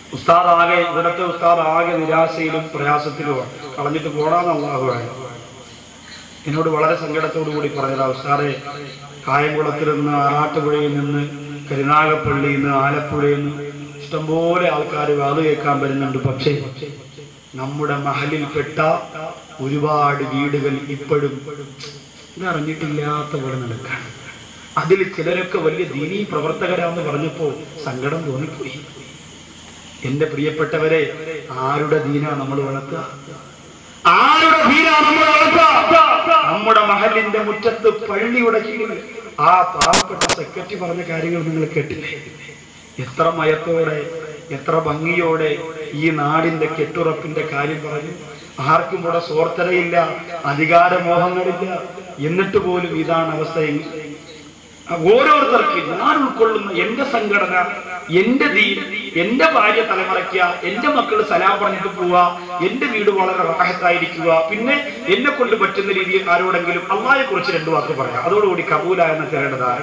ഉസ്താദ് ആകെ ഇവിടത്തെ ഉസ്താദ് ആകെ നിരാശയിലും പ്രയാസത്തിലുമാണ് കളഞ്ഞിട്ട് പോടാന്ന് അള്ളാഹുവാണ് എന്നോട് വളരെ സങ്കടത്തോടു കൂടി പറഞ്ഞതാ ഉസ്താദെ കായംകുളത്തിൽ നിന്ന് ആറാട്ടുപുഴയിൽ നിന്ന് കരുനാഗപ്പള്ളിയിൽ നിന്ന് ആലപ്പുഴയിൽ നിന്ന് ഇഷ്ടംപോലെ ആൾക്കാർ വാത് കേൾക്കാൻ വരുന്നുണ്ട് പക്ഷേ നമ്മുടെ മഹലിൽപ്പെട്ട ഒരുപാട് വീടുകൾ ഇപ്പോഴും ഇതറിഞ്ഞിട്ടില്ലാത്ത പോലെ നടക്കാണ് അതിൽ ചിലരൊക്കെ വലിയ ദീനീ പ്രവർത്തകരാന്ന് പറഞ്ഞപ്പോ സങ്കടം തോന്നിപ്പോയി എന്റെ പ്രിയപ്പെട്ടവരെ ആരുടെ ദീന നമ്മൾ വളർത്തുക ആരുടെ ദീന നമ്മൾ വളർത്തുക നമ്മുടെ മഹലിന്റെ മുറ്റത്ത് പള്ളിയുടെ കീഴിൽ ആ പാവപ്പെട്ട സെക്രട്ടറി പറഞ്ഞ കാര്യങ്ങൾ നിങ്ങൾ കേട്ടില്ലേ എത്ര മയത്തോടെ എത്ര ഭംഗിയോടെ ഈ നാടിന്റെ കെട്ടുറപ്പിന്റെ കാര്യം പറഞ്ഞു ആർക്കും ഇവിടെ സ്വാർത്ഥതയില്ല അധികാരമോഹങ്ങളില്ല എന്നിട്ട് പോലും ഇതാണ് അവസ്ഥയെങ്കിൽ ഓരോരുത്തർക്ക് ഞാൻ ഉൾക്കൊള്ളുന്ന എന്റെ സംഘടന എന്റെ ദീൻ എന്റെ ഭാര്യ തലമറയ്ക്കുക എന്റെ മക്കൾ സലാം പറഞ്ഞിട്ട് പോവുക എന്റെ വീട് വളരെ റാഹത്തായിരിക്കുക പിന്നെ എന്നെ കൊണ്ട് പറ്റുന്ന രീതിയിൽ ആരോടെങ്കിലും അള്ളായെ കുറിച്ച് രണ്ടു വാക്ക് പറയാം അതോടുകൂടി കബൂല എന്ന ചിലരുടെ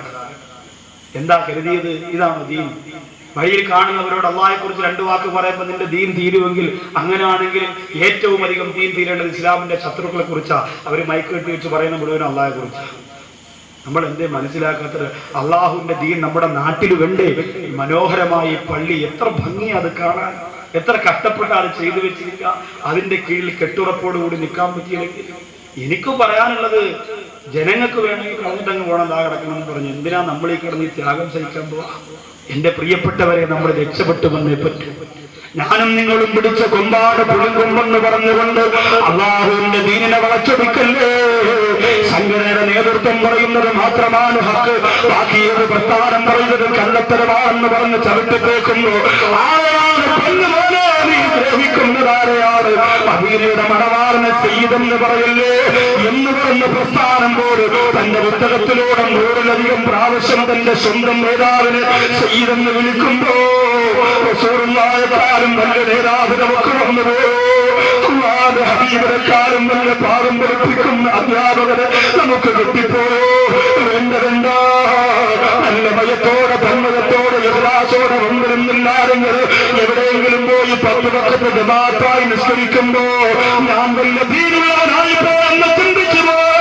എന്താ കരുതിയത് ഇതാണ് ദീൻ വഴിയിൽ കാണുന്നവരോട് അള്ളാഹെ കുറിച്ച് രണ്ടു വാക്ക് പറയുമ്പോൾ നിന്റെ ദീൻ തീരുമെങ്കിൽ അങ്ങനെയാണെങ്കിൽ ഏറ്റവും അധികം ദീൻ തീരേണ്ടത് ഇസ്ലാമിന്റെ ശത്രുക്കളെ കുറിച്ചാ അവർ മൈക്ക് കെട്ടി വെച്ച് പറയുന്ന മുഴുവൻ അള്ളാഹെ കുറിച്ചാണ് നമ്മൾ എന്തേ മനസ്സിലാക്കാത്തത് അള്ളാഹുവിന്റെ ദീൻ നമ്മുടെ നാട്ടിൽ വേണ്ടേ മനോഹരമായി പള്ളി എത്ര ഭംഗി അത് കാണാൻ എത്ര കഷ്ടപ്പെട്ട് അത് ചെയ്തു വെച്ചിരിക്കുക അതിന്റെ കീഴിൽ കെട്ടുറപ്പോടുകൂടി നിൽക്കാൻ പറ്റിയില്ലെങ്കിൽ എനിക്ക് പറയാനുള്ളത് ജനങ്ങൾക്ക് വേണമെങ്കിൽ കളഞ്ഞിട്ടങ്ങ് പോകണം ദാ കിടക്കണം എന്ന് പറഞ്ഞു എന്തിനാ നമ്മൾ ഈ കിടന്ന് ഈ ത്യാഗം സഹിക്കാൻ പോവാ എന്റെ പ്രിയപ്പെട്ടവരെ നമ്മൾ രക്ഷപ്പെട്ടു വന്നേ പറ്റൂ ഞാനും നിങ്ങളും പിടിച്ച കൊമ്പാട് പുളുങ്കുമെന്ന് പറഞ്ഞുകൊണ്ട് അള്ളാഹുവിന്റെ ദീനിനെ വളച്ചൊടുക്കല്ലേ സംഘടനയുടെ നേതൃത്വം പറയുന്നത് മാത്രമാണ് ഹക്ക് ബാക്കിയത് പ്രസ്ഥാനം പറയുന്നത് കള്ളത്തരമാണെന്ന് പറഞ്ഞ് ചവിട്ടത്തേക്കുന്നു ആരാണ് പെണ്ണുമോനെ നീ ദ്രോഹിക്കുന്നതാരെയാണ് അബീരയുടെ മണവാറിനെ ചെയ്തെന്ന് പറയല്ലേ എന്ന് പറഞ്ഞ പ്രസ്ഥാനം പോലും തന്റെ പുസ്തകത്തിലൂടെ നൂറിലധികം പ്രാവശ്യം തന്റെ സ്വന്തം നേതാവിനെ ചെയ്തെന്ന് വിളിക്കുമ്പോ റസൂലുള്ളാഹിയെക്കാളും നല്ല നേതാവ് നമുക്ക് വന്നുപോയോ അള്ളാഹുവിന്റെ ഹബീബിനെക്കാളും നല്ല പാഠം പഠിപ്പിക്കുന്ന അധ്യാപകരെ നമുക്ക് കിട്ടിപ്പോയോ വേണ്ട വേണ്ട നല്ല ഭയത്തോടെ തന്മയത്തോടെ യവരാശോടെ വന്നിരുന്നില്ലാരെങ്കിൽ എവിടെയെങ്കിലും പോയി പത്ത് പക്കത്ത് ജമാത്തായി നിസ്കരിക്കുമ്പോ ഞാൻ വല്ല ഭീരുള്ളവനായി പോയെന്ന് ചിന്തിച്ചു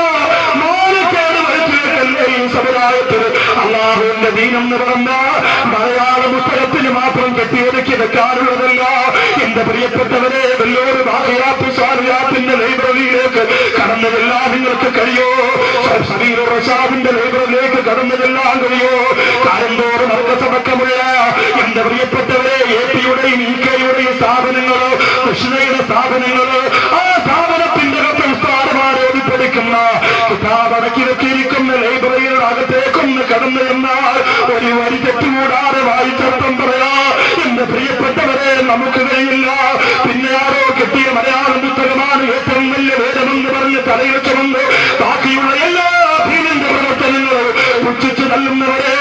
മാനക്കേട് വരുത്തിയിട്ടല്ലേ ഈ സമുദായത്തിൽ അള്ളാഹുവിന്റെ ദീനെന്ന് പറഞ്ഞ മലയാള പുസ്തകത്തിന് മാത്രം കെട്ടിയൊതുക്കി വെക്കാനുള്ളതല്ല എന്റെ പ്രിയപ്പെട്ടവരെ വെല്ലോട് ബാഹിയാത്ത് സ്വാരിയാത്തിന്റെ ലൈബ്രറിയിലേക്ക് കടന്നു ചെല്ലാൻ നിങ്ങൾക്ക് കഴിയോ സബീർ റഷാദിന്റെ ലൈബ്രറിയിലേക്ക് കടന്നു ചെല്ലാൻ കഴിയോ കാരന്തോറും അർക്കസടക്കമുള്ള എന്റെ പ്രിയപ്പെട്ടവരെ എ പിയുടെയും ഇ കെയുടെയും സ്ഥാപനങ്ങളോ കൃഷ്ണയുടെ സ്ഥാപനങ്ങളോ ആ സ്ഥാപനത്തിന്റെ അകത്ത് ഉസ്താദമാരോട് പഠിക്കുന്ന കിതാബടക്കി വെച്ചിരിക്കുന്ന ലൈബ്രറിയുടെ അകത്തേക്കൊന്ന് കടന്നു എന്നാൽ ഒരു വരി തെറ്റുകൂടാതെ വായിച്ചർത്ഥം പറയാ എന്റെ പ്രിയപ്പെട്ടവരെ നമുക്ക് കഴിയില്ല പിന്നെ ആരോ കിട്ടിയ മലയാളം പുസ്തകമാണ് ഏറ്റവും വലിയ വേദമെന്ന് പറഞ്ഞ് തലയിൽ ചുമന്ന് ബാക്കിയുള്ള എല്ലാ ഭീമന്റെ പ്രവർത്തനങ്ങളും പുച്ഛിച്ചു തള്ളുന്നവരെ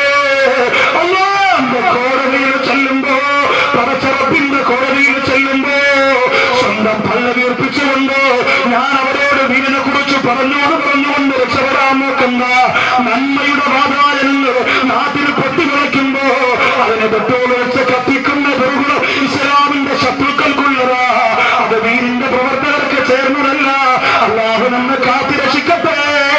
അല്ലാന്റെ കോടതിയിൽ ചെല്ലുമ്പോ പടച്ചറപ്പിന്റെ കോടതിയിൽ ചെല്ലുമ്പോ സ്വന്തം പള്ള വീർപ്പിച്ചുകൊണ്ട് ഞാൻ അവരോട് വീടിനെ കുറിച്ച് പറഞ്ഞോട് പറഞ്ഞുകൊണ്ട് രക്ഷപ്പെടാൻ നോക്കുന്ന നന്മയുടെ വാതായെന്ന് നാട്ടിൽ പൊട്ടിവിളയ്ക്കുമ്പോ അതിനെ തൊട്ടോട് വെച്ച് കത്തിക്കുന്ന ദുർഗുണം ഇസ്ലാമിന്റെ ശത്രുക്കൾക്കുള്ളതാ അത് വീടിന്റെ പ്രവർത്തകർക്ക് ചേർന്നതല്ല അള്ളാഹു നമ്മെ കാത്തിരക്ഷിക്കട്ടെ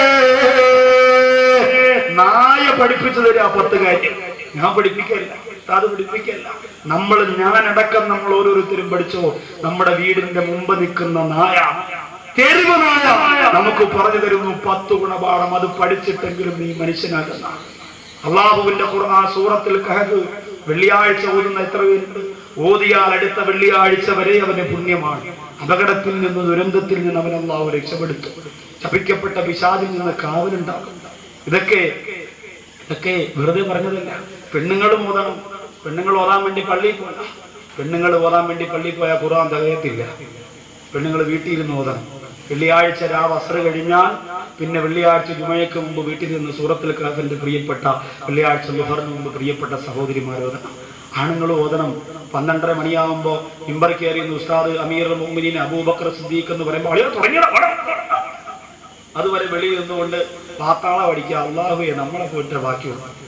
നായ പഠിപ്പിച്ചു തരും ആ പത്ത് കാര്യം ഞാൻ പഠിപ്പിക്കല്ല അത് പഠിപ്പിക്കല്ല നമ്മൾ ഞാനടക്കം നമ്മൾ ഓരോരുത്തരും പഠിച്ചോ നമ്മുടെ വീടിന്റെ മുമ്പ് നിൽക്കുന്ന നായ തെരുവ് നായ നമുക്ക് പറഞ്ഞു തരുന്നു പത്ത് ഗുണപാഠം അത് പഠിച്ചിട്ടെങ്കിലും നീ മനുഷ്യനാകുന്ന അള്ളാഹുവിന്റെ ഖുർആൻ സൂറത്തിൽ കഹബ് വെള്ളിയാഴ്ച ഓതുന്ന എത്ര പേരുണ്ട് ഓതിയാൽ അടുത്ത വെള്ളിയാഴ്ച വരെ അവന് പുണ്യമാണ് അപകടത്തിൽ നിന്ന് ദുരന്തത്തിൽ നിന്ന് അവൻ അള്ളാഹു രക്ഷപ്പെടുത്തും ശപിക്കപ്പെട്ട പിശാദിൽ നിന്ന് കാവലുണ്ടാകും ഇതൊക്കെ ഇതൊക്കെ വെറുതെ പറഞ്ഞതല്ല പെണ്ണുങ്ങളും ഓതണം പെണ്ണുങ്ങൾ ഓതാൻ വേണ്ടി പള്ളിയിൽ പോകണം പെണ്ണുങ്ങൾ ഓതാൻ വേണ്ടി പള്ളിയിൽ പോയാൽ ഖുർആൻ തികയത്തില്ല പെണ്ണുങ്ങൾ വീട്ടിൽ ഇരുന്ന് ഓതണം വെള്ളിയാഴ്ച രാവ് അസറ് കഴിഞ്ഞാൽ പിന്നെ വെള്ളിയാഴ്ച ജുമയ്ക്ക് മുമ്പ് വീട്ടിൽ നിന്ന് സൂറത്തിൽ കാഫിന്റെ പ്രിയപ്പെട്ട വെള്ളിയാഴ്ച ലുഹറിന് മുമ്പ് പ്രിയപ്പെട്ട സഹോദരിമാർ ഓതണം ആണുങ്ങൾ ഓതണം പന്ത്രണ്ടര മണിയാവുമ്പോ മിമ്പർ കയറി ഉസ്താദ് അമീർ മുമിനീൻ അബൂബക്കർ സിദ്ദീഖ് എന്ന് പറയുമ്പോൾ അളിയോ തുടങ്ങിയതാ ഓടാ, ഓടാ. അതുവരെ വെളിയിൽ നിന്നുകൊണ്ട് പാത്താള പഠിക്കുക അള്ളാഹുയെ നമ്മളെ പോയിട്ട് ബാക്കിയുള്ളൂ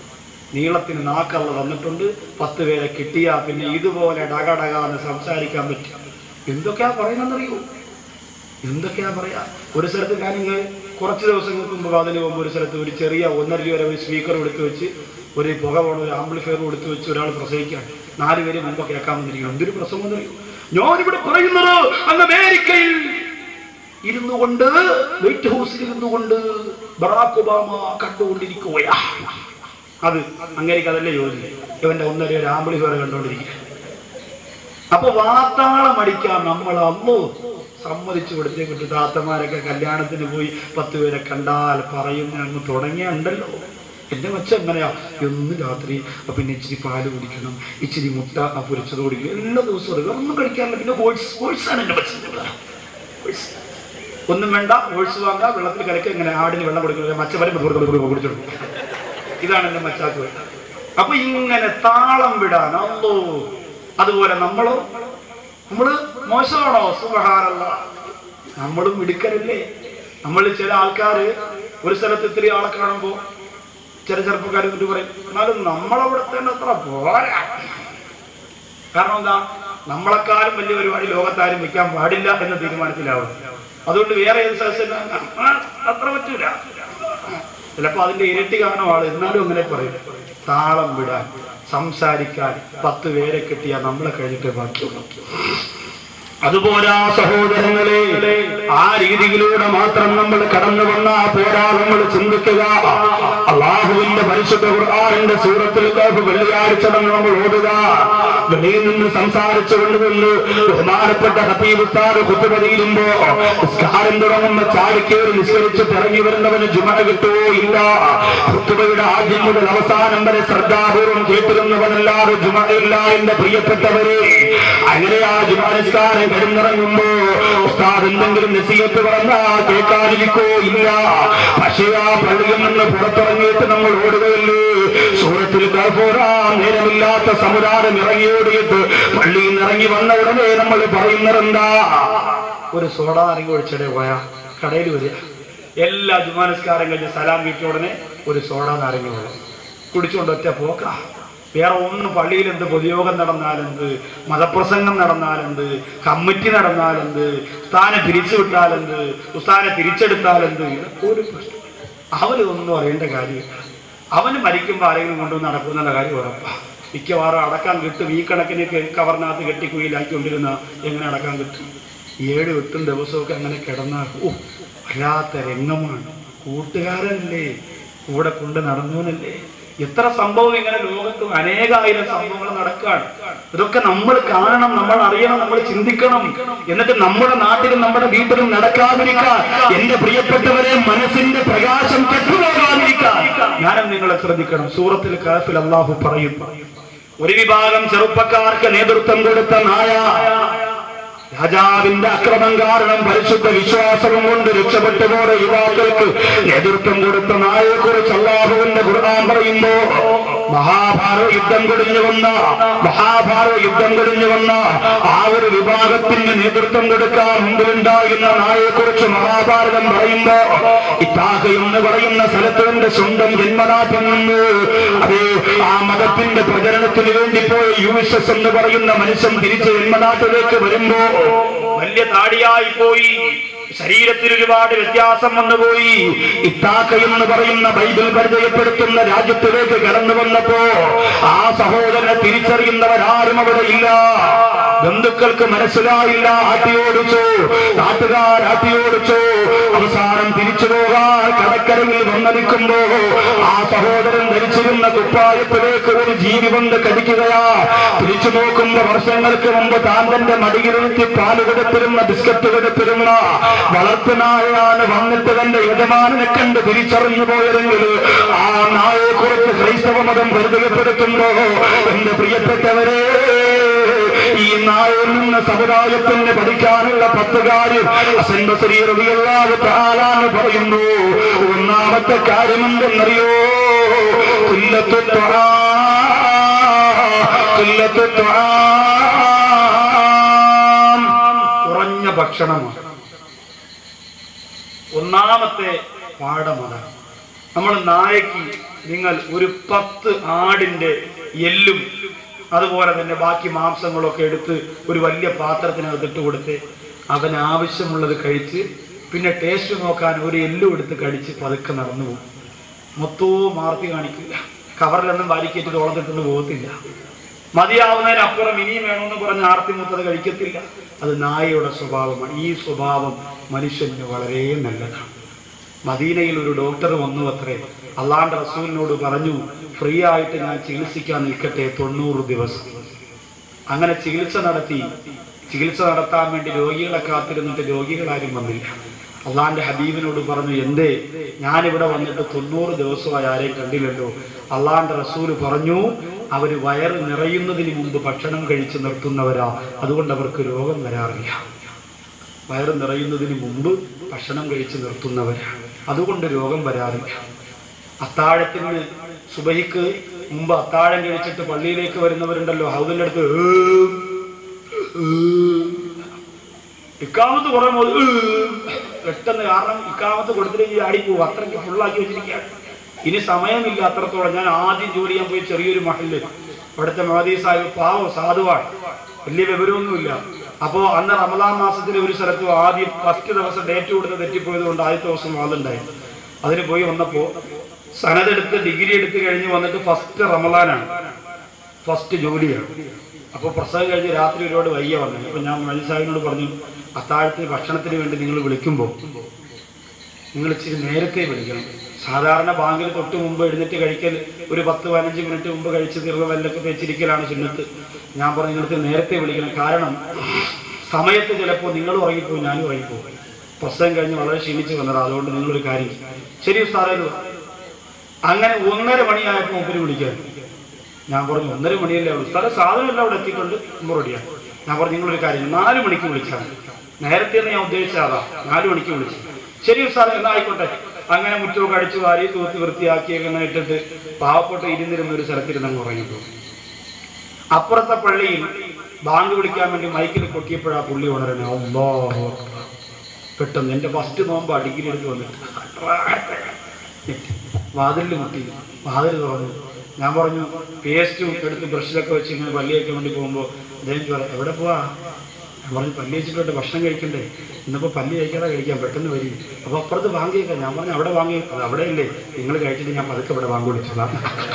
നീളത്തിന് നാക്കള്ള തന്നിട്ടുണ്ട് പത്ത് പേരെ കിട്ടിയാ പിന്നെ ഇതുപോലെ ഡകഡകാന്ന് സംസാരിക്കാൻ പറ്റും എന്തൊക്കെയാ പറയുന്നറിയോ എന്തൊക്കെയാ പറയാ ഒരു സ്ഥലത്ത് ഞാനിങ്ങ് കുറച്ച് ദിവസങ്ങൾക്ക് മുമ്പ് അതിന് മുമ്പ് ഒരു സ്ഥലത്ത് ഒരു ചെറിയ ഒന്നര രൂപ വരെ ഒരു സ്പീക്കർ എടുത്തു വെച്ച് ഒരു പുക പോണ ഒരു ആംപ്ലിഫയർ എടുത്തു വെച്ച് ഒരാൾ പ്രസംഗിക്കാൻ നാല് പേര് മുമ്പ് കേൾക്കാൻ വന്നിരിക്കണം എന്തൊരു പ്രസംഗം എന്നറിയോ ഞാനിവിടെ പറയുന്നത് അങ്ങ് അമേരിക്കയിൽ ഇരുന്നു കൊണ്ട് വൈറ്റ് ഹൗസിൽ ഇരുന്നു കൊണ്ട് ബറാക് ഒബാമ കണ്ടുകൊണ്ടിരിക്കുകയാ അത് അങ്ങേക്ക് അതല്ലേ ജോലി ഇവന്റെ ഒന്നര ഒരു ആംബുലിഫയർ കണ്ടുകൊണ്ടിരിക്കുക അപ്പൊ വാർത്താളം അടിക്കാൻ നമ്മൾ അമ്മോ സമ്മതിച്ചു കൊടുത്തേ പറ്റൂ താത്തമാരൊക്കെ കല്യാണത്തിന് പോയി പത്ത് പേരെ കണ്ടാൽ പറയും അങ്ങ് തുടങ്ങിയുണ്ടല്ലോ എന്റെ മച്ച എങ്ങനെയാ എന്ന് രാത്രി പിന്നെ ഇച്ചിരി പാല് കുടിക്കണം ഇച്ചിരി മുട്ട ആ പൊരിച്ചത് കുടിക്കണം എല്ലാ ദിവസവും അത് ഒന്നും കഴിക്കാറില്ല പിന്നെ ഓട്സ് ഓട്സാണ് എന്റെ മച്ച ഓട്സ്. ഒന്നും വേണ്ട ഓട്സ് വാങ്ങാം വെള്ളത്തിൽ കലക്കി ഇങ്ങനെ ആടിന് വെള്ളം കൊടുക്കുന്നത് മച്ചവരെ കുടിച്ചോളൂ ഇതാണ് എന്റെ മച്ചാക്ക് വേണ്ടത് അപ്പൊ ഇങ്ങനെ താളം വിടാൻ അല്ലോ അതുപോലെ നമ്മളോ നമ്മള് മോശമാണോ സുഖഹാരല്ല നമ്മളും മിടുക്കരല്ലേ നമ്മൾ ചില ആൾക്കാര് ഒരു സ്ഥലത്ത് ഇത്തിരി ആളെ കാണുമ്പോ ചില ചെറുപ്പക്കാർ എന്നിട്ട് പറയും എന്നാലും നമ്മളവിടുത്തെ അത്ര പോരാ കാരണം എന്താ നമ്മളെക്കാളും വലിയ പരിപാടി ലോകത്താരും വെക്കാൻ പാടില്ല എന്ന തീരുമാനത്തിലാവും അതുകൊണ്ട് വേറെ ഏത് സദസ്സിന് ആ, അത്ര പറ്റൂല ചിലപ്പോ അതിന്റെ ഇരട്ടി കാണും ആള് എന്നാലും അങ്ങനെ പറയും താളം വിടാൻ സംസാരിക്കാൻ പത്ത് പേരെ കിട്ടിയാൽ നമ്മളെ കഴിഞ്ഞിട്ട് ബാക്കിയുള്ളൂ അതുപോലെ ആ സഹോദരങ്ങളെ ആ രീതിയിലൂടെ മാത്രം നമ്മൾ കടന്നു വന്നാ പോരാ നമ്മൾ ചിന്തിക്കുക അള്ളാഹുവിന്റെ പരിശുദ്ധ ഖുർആാനിന്റെ സൂറത്തിൽ കാഫ് വെള്ളിയാഴ്ച നമ്മൾ ഓടുക വെളിയിൽ നിന്ന് സംസാരിച്ചു കൊണ്ടുവന്ന് ബഹുമാനപ്പെട്ട ഹബീബ് ഉസ്താദ് കുത്തുപതിയിലുമ്പോ നിസ്കാരം തുടങ്ങുന്ന ചാടിക്കേറി നിസ്കരിച്ച് ഇറങ്ങി വരുന്നവന് ജുമ കിട്ടുവോ ഇല്ല കുത്തുബയുടെ ആദ്യം മുതൽ അവസാനം വരെ ശ്രദ്ധാപൂർവം കേട്ടിരുന്നവനല്ലാതെ ജുമ ഇല്ല എന്റെ പ്രിയപ്പെട്ടവരെ അങ്ങനെ ആ ജുമ നിസ്കാരം കിടന്നിറങ്ങുമ്പോ ഉസ്താദ് എന്തെങ്കിലും നസീഹത്ത് പറഞ്ഞാ കേൾക്കാതിരിക്കോ ഇല്ല പക്ഷേ ആ പള്ളിയിൽ നിന്ന് പുറത്തിറങ്ങിയിട്ട് നമ്മൾ ഓടുകയല്ലേ സൂറത്തിൽ കർപ്പൂരാ നേരമില്ലാത്ത സമുദായം ഇറങ്ങിയോടിയിട്ട് പള്ളിയിൽ നിന്ന് ഇറങ്ങി വന്ന ഉടനെ നമ്മൾ പറയുന്നതെന്താ ഒരു സോഡ ഇറങ്ങി ഒഴിച്ചിടെ പോയാ കടയിൽ വരിക എല്ലാ ജുമാനസ്കാരം കഴിഞ്ഞ് സലാം വീട്ടിയ ഉടനെ ഒരു സോഡ നാരങ്ങ വെള്ളം കുടിച്ചുകൊണ്ട് ഒറ്റ പോക്ക വേറെ ഒന്നും പള്ളിയിൽ എന്ത് പൊതുയോഗം നടന്നാലെന്ത് മതപ്രസംഗം നടന്നാലെന്ത് കമ്മിറ്റി നടന്നാലെന്ത് ഉസ്താനെ പിരിച്ചുവിട്ടാലെന്ത് ഉസ്താനെ തിരിച്ചെടുത്താലെന്ത് ഇതൊക്കെ ഒരു പ്രശ്നം അവരിതൊന്നും അറിയേണ്ട കാര്യമില്ല അവന് മരിക്കുമ്പോൾ ആരെങ്കിലും കൊണ്ടുവന്ന് നടക്കുന്നുള്ള കാര്യം ഉറപ്പാ മിക്കവാറും അടക്കാൻ കിട്ടും ഈ കണക്കിന് കെ- കവറിനകത്ത് കെട്ടി കുയിലാക്കിക്കൊണ്ടിരുന്ന എങ്ങനെ അടക്കാൻ കിട്ടും ഏഴ് എട്ടും ദിവസമൊക്കെ അങ്ങനെ കിടന്നാൽ ഓ വല്ലാത്ത രംഗമാണ് കൂട്ടുകാരനല്ലേ കൂടെ കൊണ്ട് നടന്നവനല്ലേ എത്ര സംഭവം ഇങ്ങനെ ലോകത്ത് അനേകായിരം സംഭവങ്ങൾ നടക്കാണ് ഇതൊക്കെ നമ്മൾ കാണണം നമ്മൾ അറിയണം നമ്മൾ ചിന്തിക്കണം എന്നിട്ട് നമ്മുടെ നാട്ടിലും നമ്മുടെ വീട്ടിലും നടക്കാതിരിക്കാൻ എന്റെ പ്രിയപ്പെട്ടവരെ മനസ്സിന്റെ പ്രകാശം കെട്ടുപോകാതിരിക്കാൻ ഞാനും നിങ്ങളെ ശ്രദ്ധിക്കണം സൂറത്തിൽ കാഫിൽ അള്ളാഹു പറയും ഒരു വിഭാഗം ചെറുപ്പക്കാർക്ക് നേതൃത്വം കൊടുത്ത നായ രാജാവിന്റെ അക്രമം കാരണം പരിശുദ്ധ വിശ്വാസവും കൊണ്ട് രക്ഷപ്പെട്ടു പോയ യുവാക്കൾക്ക് നേതൃത്വം കൊടുത്ത നായയെ കുറിച്ച് അള്ളാഹുവിന്റെ ഖുർആൻ പറയുമ്പോ മഹാഭാരത യുദ്ധം കഴിഞ്ഞു വന്ന മഹാഭാരത യുദ്ധം കഴിഞ്ഞു വന്ന ആ ഒരു വിഭാഗത്തിന് നേതൃത്വം കൊടുക്കാൻ മുമ്പിലുണ്ടായിരുന്ന നായയെ കുറിച്ച് മഹാഭാരതം പറയുമ്പോ ഇത്താഹ എന്ന് പറയുന്ന സ്ഥലത്തിന്റെ സ്വന്തം ജന്മനാട്ടിൽ നിന്ന് അത് ആ മതത്തിന്റെ പ്രചരണത്തിന് വേണ്ടി പോയ യുവിഷസ് എന്ന് പറയുന്ന മനുഷ്യൻ തിരിച്ച് ജന്മനാട്ടിലേക്ക് വരുമ്പോ വലിയ താടിയായി പോയി ശരീരത്തിൽ ഒരുപാട് വ്യത്യാസം വന്നുപോയി ഇത്താക്ക എന്ന് പറയുന്ന ബൈബിൾ പരിചയപ്പെടുത്തുന്ന രാജ്യത്തിലേക്ക് കടന്നു വന്നപ്പോ ആ സഹോദരനെ തിരിച്ചറിയുന്നവരാരും അവിടെ ഇല്ല ബന്ധുക്കൾക്ക് മനസ്സിലായില്ല ആട്ടിയോടിച്ചു നാട്ടുകാർ ആട്ടിയോടിച്ചു അവസാനം തിരിച്ചു പോകാൻ കടക്കരയിൽ വന്നു നിൽക്കുമ്പോ ആ സഹോദരൻ ധരിച്ചിരുന്ന കുപ്പായത്തിലേക്ക് ഒരു ജീവി വന്ന് കടിക്കുകയാ തിരിച്ചു നോക്കുമ്പോ വർഷങ്ങൾക്ക് മുമ്പ് താൻ തന്റെ മടിയിലിരുത്തി പാല് കൊടുത്തിരുന്ന ബിസ്ക്കറ്റ് കൊടുത്തിരുന്ന വളർത്തുനായാണ് വന്നിട്ട് തന്റെ യജമാനെ കണ്ട് തിരിച്ചറിഞ്ഞു പോയതെങ്കിൽ ആ നായെ കുറിച്ച് ക്രൈസ്തവ മതം പരിചയപ്പെടുത്തുമ്പോ എന്റെ പ്രിയപ്പെട്ടവരെ ഈ നായിൽ നിന്ന് സമുദായത്തിന് പഠിക്കാനുള്ള പത്ത് കാര്യം ഹസൻ ബസരി റളിയല്ലാഹു തആല എന്ന് പറയുന്നു ഒന്നാമത്തെ കാര്യമെന്തെന്നറിയോ കുല്ലത്തു ത്വആ, കുല്ലത്തു ത്വആ. കുറഞ്ഞ ഭക്ഷണമാണ് ഒന്നാമത്തെ പാഠമാണ് നമ്മൾ നായക്ക് നിങ്ങൾ ഒരു പത്ത് ആടിന്റെ എല്ലും അതുപോലെ തന്നെ ബാക്കി മാംസങ്ങളൊക്കെ എടുത്ത് ഒരു വലിയ പാത്രത്തിനകത്ത് ഇട്ട് കൊടുത്ത് അവൻ ആവശ്യമുള്ളത് കഴിച്ച് പിന്നെ ടേസ്റ്റ് നോക്കാൻ ഒരു എല്ലും എടുത്ത് കടിച്ച് പതുക്കെ നടന്നു പോകും മൊത്തവും മാർത്തി കാണിക്കില്ല കവറിലൊന്നും വാരിക്കേറ്റ് തോളത്തിട്ടൊന്നും പോകത്തില്ല മതിയാവുന്നതിനപ്പുറം ഇനിയും വേണമെന്ന് പറഞ്ഞ് ആർത്തി മുത്തത് കഴിക്കത്തില്ല അത് നായയുടെ സ്വഭാവമാണ് ഈ സ്വഭാവം മനുഷ്യന് വളരെ നല്ലതാണ് മദീനയിൽ ഒരു ഡോക്ടർ വന്നു അത്രേ അള്ളാന്റെ റസൂലിനോട് പറഞ്ഞു ഫ്രീ ആയിട്ട് ഞാൻ ചികിത്സിക്കാൻ നിൽക്കട്ടെ തൊണ്ണൂറ് ദിവസം അങ്ങനെ ചികിത്സ നടത്തി ചികിത്സ നടത്താൻ വേണ്ടി രോഗികളെ കാത്തിരുന്നിട്ട് രോഗികളാരും വന്നില്ല അള്ളാന്റെ ഹബീബിനോട് പറഞ്ഞു എന്തേ ഞാനിവിടെ വന്നിട്ട് തൊണ്ണൂറ് ദിവസമായി ആരെയും കണ്ടില്ലല്ലോ അള്ളാന്റെ റസൂല് പറഞ്ഞു അവര് വയറ് നിറയുന്നതിന് മുമ്പ് ഭക്ഷണം കഴിച്ച് നിർത്തുന്നവരാ അതുകൊണ്ട് അവർക്ക് രോഗം വരാറില്ല വയറ് നിറയുന്നതിന് മുമ്പ് ഭക്ഷണം കഴിച്ച് നിർത്തുന്നവരാണ് അതുകൊണ്ട് രോഗം വരാറില്ല അത്താഴത്തിന് സുബഹിക്ക് മുമ്പ് അത്താഴം കഴിച്ചിട്ട് പള്ളിയിലേക്ക് വരുന്നവരുണ്ടല്ലോ ഹൗദിന്റെ അടുത്ത് ഏം, ഏം. ഇക്കാമത്ത് കുറെ മുതൽ ഏം. പെട്ടെന്ന് കാരണം ഇക്കാമത്ത് കൊടുത്തിട്ട് ആടിപ്പോവും അത്രയ്ക്ക് ഫുള്ളാക്കി വെച്ചിരിക്കുകയാണ് ഇനി സമയമില്ല അത്രത്തോളം ഞാൻ ആദ്യം ജോലി ചെയ്യാൻ പോയി ചെറിയൊരു മഹലില് അവിടുത്തെ മോദി സാഹിബ് പാവം സാധുവാണ് വലിയ വിവരമൊന്നുമില്ല അപ്പോ അന്ന് റമദാൻ മാസത്തിൽ ഒരു സ്ഥലത്ത് ആദ്യം ഫസ്റ്റ് ദിവസം ഡേറ്റ് കൊടുത്ത് തെറ്റിപ്പോയത് കൊണ്ട് ആദ്യത്തെ ദിവസം വാദുണ്ടായി അതിന് പോയി വന്നപ്പോ സനതെടുത്ത് ഡിഗ്രി എടുത്ത് കഴിഞ്ഞ് വന്നിട്ട് ഫസ്റ്റ് റമദാനാണ് ഫസ്റ്റ് ജോലിയാണ് അപ്പോൾ പ്രസവം കഴിഞ്ഞ് രാത്രി ഒരുപാട് വയ്യ വന്നു അപ്പൊ ഞാൻ മജി സാഹിബിനോട് പറഞ്ഞു അത്താഴത്തിന് ഭക്ഷണത്തിന് വേണ്ടി നിങ്ങൾ വിളിക്കുമ്പോൾ നിങ്ങൾ ഇച്ചിരി നേരത്തെ വിളിക്കണം സാധാരണ ബാങ്കിൽ തൊട്ട് മുമ്പ് എഴുന്നേറ്റ് കഴിക്കൽ ഒരു പത്ത് പതിനഞ്ച് മിനിറ്റ് മുമ്പ് കഴിച്ച് തീർന്ന വല്ലൊക്കെ വെച്ചിരിക്കലാണ് ചിന്നത്ത് ഞാൻ പറഞ്ഞു നിങ്ങൾക്ക് നേരത്തെ വിളിക്കണം കാരണം സമയത്ത് ചിലപ്പോൾ നിങ്ങൾ ഉറങ്ങിപ്പോയി ഞാനും ഉറങ്ങിപ്പോയി പ്രസവം കഴിഞ്ഞ് വളരെ ക്ഷീണിച്ച് വന്നത് അതുകൊണ്ട് നിങ്ങളൊരു കാര്യം ചെയ്യ്. ശരി സാറേ ഇത് വാ. അങ്ങനെ ഒന്നര മണിയായപ്പോൾ മുമ്പിൽ വിളിക്കാൻ ഞാൻ പറഞ്ഞു ഒന്നര മണിയല്ലേ ഉള്ളൂ സ്ഥലം സാധനമെല്ലാം അവിടെ എത്തിക്കൊണ്ട് മുമ്പ് റെഡിയാണ് ഞാൻ പറഞ്ഞു നിങ്ങളൊരു കാര്യം ചെയ്യ്. നാല് മണിക്ക് വിളിച്ചാൽ മതി. നേരത്തെ ഞാൻ ഉദ്ദേശിച്ച അതാ നാല് മണിക്ക് വിളിച്ചു ശരി സാറേ എന്നാ ആയിക്കോട്ടെ അങ്ങനെ മുറ്റമൊക്കെ അടിച്ചു വാരി തൂത്ത് വൃത്തിയാക്കിയൊക്കെ ഇങ്ങനെ ഇട്ടിട്ട് പാവപ്പെട്ട ഇരുന്നിരുന്ന ഒരു സ്ഥലത്തിരുന്ന് അങ്ങ് ഉറങ്ങിപ്പോയി അപ്പുറത്തെ പള്ളിയിൽ ബാങ്ക് വിളിക്കാൻ വേണ്ടി മൈക്കിൽ കൊട്ടിയപ്പോഴാ പുള്ളി ഉണരണേ അല്ലോ പെട്ടെന്ന് എന്റെ ഫസ്റ്റ് നോമ്പ് ഡിഗ്രി എടുത്ത് വന്നിട്ട് വാതിലിൽ മുട്ടി വാതിൽ തുറന്നു ഞാൻ പറഞ്ഞു പേസ്റ്റും എടുത്ത് ബ്രഷിലൊക്കെ വെച്ച് ഇങ്ങനെ പല്ലി വയ്ക്കാൻ വേണ്ടി പോകുമ്പോൾ അദ്ദേഹം പറയാം എവിടെ പോവാ ഞാൻ പറഞ്ഞു പല്ലി വെച്ചിട്ട് ഭക്ഷണം കഴിക്കണ്ടേ ഇന്നിപ്പോൾ പല്ലി കഴിക്കാതെ കഴിക്കാം പെട്ടെന്ന് വരും അപ്പോൾ അപ്പുറത്ത് വാങ്ങിയേക്കാം ഞാൻ പറഞ്ഞു അവിടെ വാങ്ങി അത് അവിടെ ഇല്ലേ നിങ്ങൾ കഴിച്ചിട്ട് ഞാൻ പതുക്കെ ഇവിടെ വാങ്ങി വിളിച്ചോളാം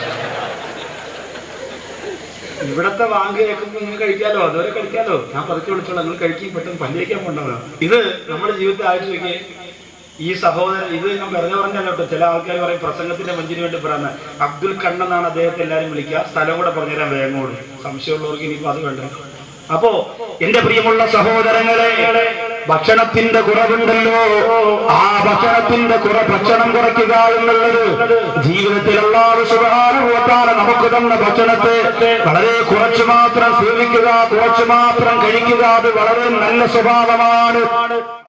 ഇവിടത്തെ വാങ്ങി കേൾക്കുമ്പോൾ നിങ്ങൾ കഴിക്കാലോ അതുവരെ കഴിക്കാലോ ഞാൻ പതുക്കെ വിളിച്ചോളാം നിങ്ങൾ കഴിക്കുകയും പെട്ടെന്ന് പല്ലി വയ്ക്കാൻ പോകണ്ടോ ഇത് നമ്മുടെ ജീവിതത്തിൽ ആഴ്ച നോക്കിയേ ഈ സഹോദരൻ ഇത് ഞാൻ വെറുതെ പറഞ്ഞല്ലോ കേട്ടോ ചില ആൾക്കാർ പറയും പ്രസംഗത്തിന്റെ മഞ്ചിന് വേണ്ടി പറയുന്ന അബ്ദുൽ കണ്ണെന്നാണ് അദ്ദേഹത്തെ എല്ലാവരും വിളിക്കുക സ്ഥലം കൂടെ പറഞ്ഞുതരാൻ വേഗം കൂടി സംശയമുള്ളവർക്ക് ഇനിയിപ്പോ അത് വേണ്ട അപ്പോ എന്റെ പ്രിയമുള്ള സഹോദരങ്ങളെ ഭക്ഷണത്തിന്റെ കുറവുണ്ടല്ലോ ആ ഭക്ഷണത്തിന്റെ കുറ ഭക്ഷണം കുറയ്ക്കുക എന്നുള്ളത് ജീവിതത്തിൽ അള്ളാഹു സുബാനുഭവത്താല് നമുക്ക് തന്ന ഭക്ഷണത്തെ വളരെ കുറച്ചു മാത്രം സേവിക്കുക കുറച്ചു മാത്രം കഴിക്കുക അത് വളരെ നല്ല സ്വഭാവമാണ്